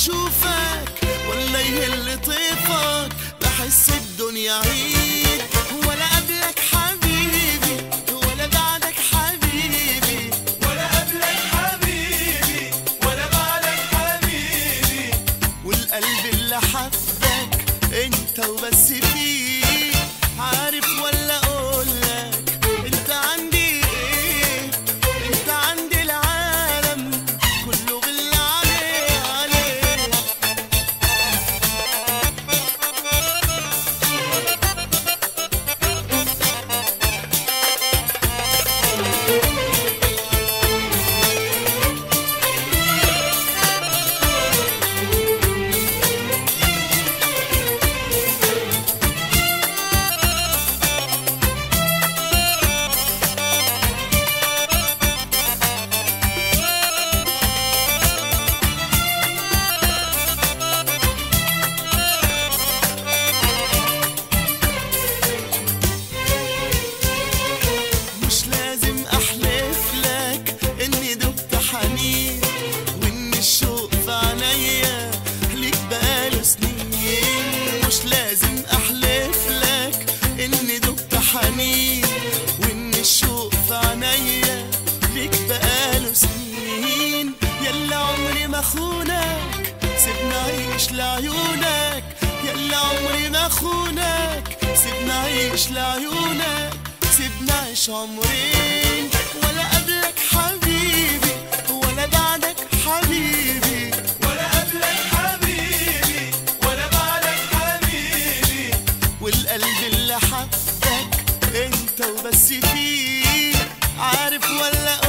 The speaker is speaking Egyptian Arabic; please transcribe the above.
اشوفك ولا يهل طيفك بحس الدنيا عيد ولا قبلك حبيبي ولا بعدك حبيبي ولا قبلك حبيبي ولا بعدك حبيبي والقلب اللي حبك انت وبس فيه عارف ولا اقولك انت عندي ايه انت عندي العالم كله بالله عليه عليه مش لازم احلف لك اني دبت حنين وان الشوق في عينيا ليك بقاله سنين مش لازم احلف لك اني دبت حنين وان الشوق في عينيا ليك بقاله سنين يلا عمري ما خونك سيبنا عيش لعيونك يلا عمري ما خونك سيبنا عيش لعيونك سيبنا عيش عمرين ولا قبلك حبيبي ولا بعدك حبيبي ولا قبلك حبيبي ولا بعدك حبيبي والقلب اللي حبك انت وبس فيه عارف ولا